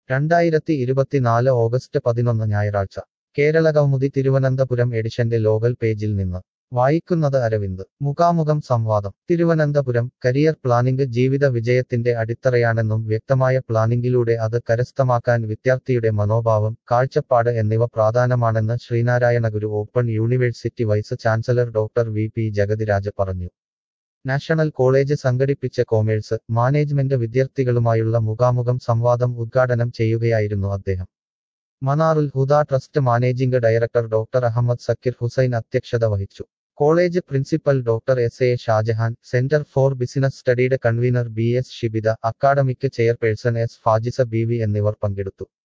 രണ്ടായിരത്തി ഇരുപത്തിനാല് ഓഗസ്റ്റ് പതിനൊന്ന് ഞായറാഴ്ച കേരളകൗമുദി തിരുവനന്തപുരം എഡിഷന്റെ ലോകൽ പേജിൽ നിന്ന് വായിക്കുന്നത് അരവിന്ദ് മുഖാമുഖം സംവാദം തിരുവനന്തപുരം കരിയർ പ്ലാനിംഗ് ജീവിത വിജയത്തിന്റെ അടിത്തറയാണെന്നും വ്യക്തമായ പ്ലാനിംഗിലൂടെ അത് കരസ്ഥമാക്കാൻ വിദ്യാർത്ഥിയുടെ മനോഭാവം കാഴ്ചപ്പാട് എന്നിവ പ്രധാനമാണെന്ന് Sreenarayana Guru open university vice chancellor doctor V P Jagathiraj പറഞ്ഞു നാഷണൽ കോളേജ് സംഘടിപ്പിച്ച കോമേഴ്സ് മാനേജ്മെന്റ് വിദ്യാർത്ഥികളുമായുള്ള മുഖാമുഖം സംവാദം ഉദ്ഘാടനം ചെയ്യുകയായിരുന്നു അദ്ദേഹം Manarul Huda trust managing director doctor Ahammed Sakkir Hussain അധ്യക്ഷത വഹിച്ചു college principal doctor S A Shajahan centre for business സ്റ്റഡിയുടെ convener B S Shibitha academic chairperson S Fajisa B V എന്നിവർ പങ്കെടുത്തു